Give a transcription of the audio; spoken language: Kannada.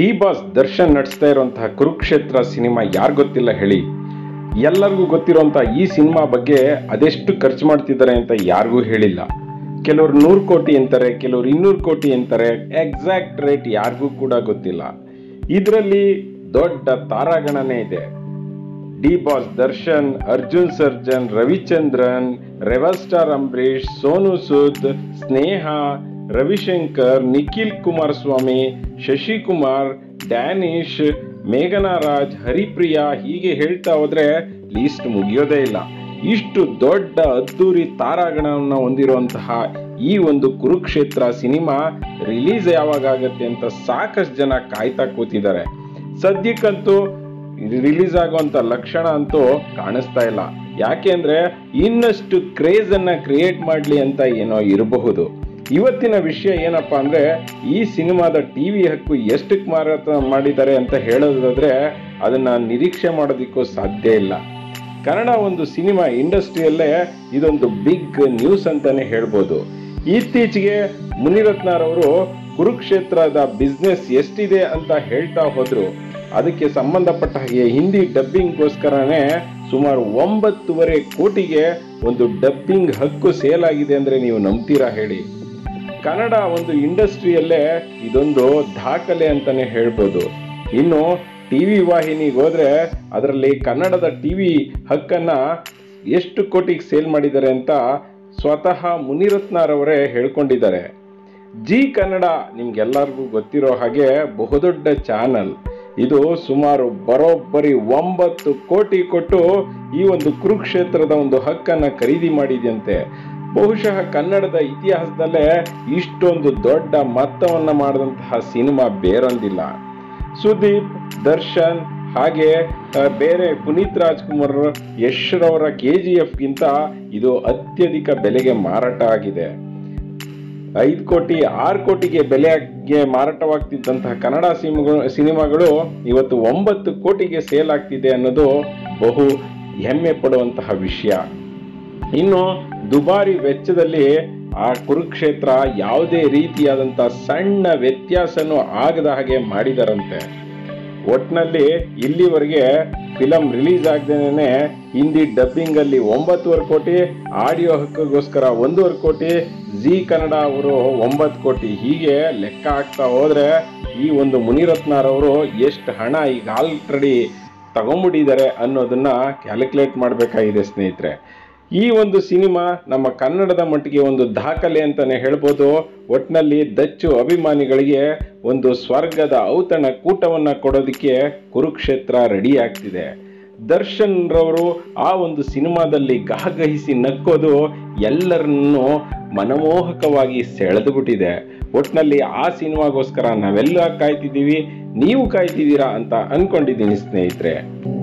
ಡಿ ಬಾಸ್ ದರ್ಶನ್ ನಡೆಸ್ತಾ ಇರುವಂತಹ ಕುರುಕ್ಷೇತ್ರ ಸಿನಿಮಾ ಯಾರು ಗೊತ್ತಿಲ್ಲ ಹೇಳಿ ಎಲ್ಲರಿಗೂ ಗೊತ್ತಿರುವಂಥ ಈ ಸಿನಿಮಾ ಬಗ್ಗೆ ಅದೆಷ್ಟು ಖರ್ಚು ಮಾಡ್ತಿದ್ದಾರೆ ಅಂತ ಯಾರಿಗೂ ಹೇಳಿಲ್ಲ ಕೆಲವರು ನೂರು ಕೋಟಿ ಅಂತಾರೆ ಕೆಲವರು ಇನ್ನೂರು ಕೋಟಿ ಅಂತಾರೆ ಎಕ್ಸಾಕ್ಟ್ ರೇಟ್ ಯಾರಿಗೂ ಕೂಡ ಗೊತ್ತಿಲ್ಲ ಇದರಲ್ಲಿ ದೊಡ್ಡ ತಾರಾಗಣನೆ ಇದೆ D boss Darshan Arjun surgeon Ravichandran ರೆವಲ್ star Ambareesh Sonu Sood ಸ್ನೇಹ ರವಿಶಂಕರ್ ನಿಖಿಲ್ ಕುಮಾರಸ್ವಾಮಿ ಶಶಿಕುಮಾರ್ ಡ್ಯಾನಿಶ್ ಮೇಘನಾ ರಾಜ್ ಹರಿಪ್ರಿಯಾ ಹೀಗೆ ಹೇಳ್ತಾ ಹೋದ್ರೆ ಲೀಸ್ಟ್ ಮುಗಿಯೋದೇ ಇಲ್ಲ ಇಷ್ಟು ದೊಡ್ಡ ಅದ್ದೂರಿ ತಾರಾಗಣವನ್ನು ಹೊಂದಿರುವಂತಹ ಈ ಒಂದು ಕುರುಕ್ಷೇತ್ರ ಸಿನಿಮಾ ರಿಲೀಸ್ ಯಾವಾಗ ಆಗತ್ತೆ ಅಂತ ಸಾಕಷ್ಟು ಜನ ಕಾಯ್ತಾ ಕೂತಿದ್ದಾರೆ ಸದ್ಯಕ್ಕಂತೂ ರಿಲೀಸ್ ಆಗುವಂತ ಲಕ್ಷಣ ಅಂತೂ ಕಾಣಿಸ್ತಾ ಇಲ್ಲ ಯಾಕೆಂದ್ರೆ ಇನ್ನಷ್ಟು ಕ್ರೇಜ್ ಅನ್ನ ಕ್ರಿಯೇಟ್ ಮಾಡ್ಲಿ ಅಂತ ಏನೋ ಇರಬಹುದು ಇವತ್ತಿನ ವಿಷಯ ಏನಪ್ಪಾ ಅಂದ್ರೆ ಈ ಸಿನಿಮಾದ ಟಿವಿ ಹಕ್ಕು ಎಷ್ಟಕ್ಕೆ ಮಾರಾಟ ಮಾಡಿದ್ದಾರೆ ಅಂತ ಹೇಳೋದಾದ್ರೆ ಅದನ್ನ ನಿರೀಕ್ಷೆ ಮಾಡೋದಿಕ್ಕೂ ಸಾಧ್ಯ ಇಲ್ಲ ಕನ್ನಡ ಒಂದು ಸಿನಿಮಾ ಇಂಡಸ್ಟ್ರಿಯಲ್ಲೇ ಇದೊಂದು ಬಿಗ್ ನ್ಯೂಸ್ ಅಂತಾನೆ ಹೇಳ್ಬೋದು ಇತ್ತೀಚೆಗೆ ಮುನಿರತ್ನರವರು ಕುರುಕ್ಷೇತ್ರದ ಬಿಸ್ನೆಸ್ ಎಷ್ಟಿದೆ ಅಂತ ಹೇಳ್ತಾ ಹೋದ್ರು ಅದಕ್ಕೆ ಸಂಬಂಧಪಟ್ಟ ಹಾಗೆ ಹಿಂದಿ ಡಬ್ಬಿಂಗ್ಗೋಸ್ಕರನೇ ಸುಮಾರು ಒಂಬತ್ತುವರೆ ಕೋಟಿಗೆ ಒಂದು ಡಬ್ಬಿಂಗ್ ಹಕ್ಕು ಸೇಲ್ ಆಗಿದೆ ಅಂದ್ರೆ ನೀವು ನಂಬ್ತೀರಾ ಹೇಳಿ ಕನ್ನಡ ಒಂದು ಇಂಡಸ್ಟ್ರಿಯಲ್ಲೇ ಇದೊಂದು ದಾಖಲೆ ಅಂತಾನೆ ಹೇಳ್ಬೋದು ಇನ್ನು ಟಿವಿ ವಾಹಿನಿಗೆ ಹೋದ್ರೆ ಅದರಲ್ಲಿ ಕನ್ನಡದ ಟಿವಿ ಹಕ್ಕನ್ನ ಎಷ್ಟು ಕೋಟಿಗೆ ಸೇಲ್ ಮಾಡಿದ್ದಾರೆ ಅಂತ ಸ್ವತಃ ಮುನಿರತ್ನರವರೇ ಹೇಳ್ಕೊಂಡಿದ್ದಾರೆ ಜಿ ಕನ್ನಡ ನಿಮ್ಗೆಲ್ಲರಿಗೂ ಗೊತ್ತಿರೋ ಹಾಗೆ ಬಹುದೊಡ್ಡ ಚಾನಲ್ ಇದು ಸುಮಾರು ಬರೋಬ್ಬರಿ ಒಂಬತ್ತು ಕೋಟಿ ಕೊಟ್ಟು ಈ ಒಂದು ಕುರುಕ್ಷೇತ್ರದ ಒಂದು ಹಕ್ಕನ್ನ ಖರೀದಿ ಮಾಡಿದೆಯಂತೆ ಬಹುಶಃ ಕನ್ನಡದ ಇತಿಹಾಸದಲ್ಲೇ ಇಷ್ಟೊಂದು ದೊಡ್ಡ ಮೊತ್ತವನ್ನ ಮಾಡಿದಂತಹ ಸಿನಿಮಾ ಬೇರೊಂದಿಲ್ಲ ಸುದೀಪ್ ದರ್ಶನ್ ಹಾಗೆ ಆ, ಬೇರೆ ಪುನೀತ್ ರಾಜ್ಕುಮಾರ್ ಯಶ್ರವರ ಕೆ ಜಿ ಎಫ್ಗಿಂತ ಇದು ಅತ್ಯಧಿಕ ಬೆಲೆಗೆ ಮಾರಾಟ ಆಗಿದೆ ಐದು ಕೋಟಿ ಆರು ಕೋಟಿಗೆ ಬೆಲೆಗೆ ಮಾರಾಟವಾಗ್ತಿದ್ದಂತಹ ಕನ್ನಡ ಸಿನಿಮಾಗಳು ಸಿನಿಮಾಗಳು ಇವತ್ತು ಒಂಬತ್ತು ಕೋಟಿಗೆ ಸೇಲ್ ಆಗ್ತಿದೆ ಅನ್ನೋದು ಬಹು ಹೆಮ್ಮೆ ಪಡುವಂತಹ ವಿಷಯ ಇನ್ನು ದುಬಾರಿ ವೆಚ್ಚದಲ್ಲಿ ಆ ಕುರುಕ್ಷೇತ್ರ ಯಾವುದೇ ರೀತಿಯಾದಂಥ ಸಣ್ಣ ವ್ಯತ್ಯಾಸನೂ ಆಗದ ಹಾಗೆ ಮಾಡಿದಾರಂತೆ ಒಟ್ನಲ್ಲಿ ಇಲ್ಲಿವರೆಗೆ ಫಿಲಂ ರಿಲೀಸ್ ಆಗದೇನೆ ಹಿಂದಿ ಡಬ್ಬಿಂಗ್ ಅಲ್ಲಿ ಒಂಬತ್ತುವರೆ ಕೋಟಿ ಆಡಿಯೋ ಹಕ್ಕಿಗೋಸ್ಕರ ಒಂದೂವರೆ ಕೋಟಿ ಜಿ ಕನ್ನಡ ಅವರು ಒಂಬತ್ತು ಕೋಟಿ ಹೀಗೆ ಲೆಕ್ಕ ಹಾಕ್ತಾ ಹೋದ್ರೆ ಈ ಒಂದು ಮುನಿರತ್ನರವರು ಎಷ್ಟು ಹಣ ಈಗ ಆಲ್ರೆಡಿ ತಗೊಂಡ್ಬಿಟ್ಟಿದ್ದಾರೆ ಅನ್ನೋದನ್ನ ಕ್ಯಾಲ್ಕುಲೇಟ್ ಮಾಡಬೇಕಾಗಿದೆ ಸ್ನೇಹಿತರೆ ಈ ಒಂದು ಸಿನಿಮಾ ನಮ್ಮ ಕನ್ನಡದ ಮಟ್ಟಿಗೆ ಒಂದು ದಾಖಲೆ ಅಂತಾನೆ ಹೇಳ್ಬೋದು ಒಟ್ನಲ್ಲಿ ದಚ್ಚು ಅಭಿಮಾನಿಗಳಿಗೆ ಒಂದು ಸ್ವರ್ಗದ ಔತಣ ಕೂಟವನ್ನ ಕೊಡೋದಕ್ಕೆ ಕುರುಕ್ಷೇತ್ರ ರೆಡಿ ಆಗ್ತಿದೆ ದರ್ಶನ್ ರವರು ಆ ಒಂದು ಸಿನಿಮಾದಲ್ಲಿ ಗಹಗಹಿಸಿ ನಕ್ಕೋದು ಎಲ್ಲರನ್ನೂ ಮನಮೋಹಕವಾಗಿ ಸೆಳೆದು ಬಿಟ್ಟಿದೆ ಒಟ್ನಲ್ಲಿ ಆ ಸಿನಿಮಾಗೋಸ್ಕರ ನಾವೆಲ್ಲ ಕಾಯ್ತಿದ್ದೀವಿ ನೀವು ಕಾಯ್ತಿದ್ದೀರಾ ಅಂತ ಅನ್ಕೊಂಡಿದ್ದೀನಿ ಸ್ನೇಹಿತರೆ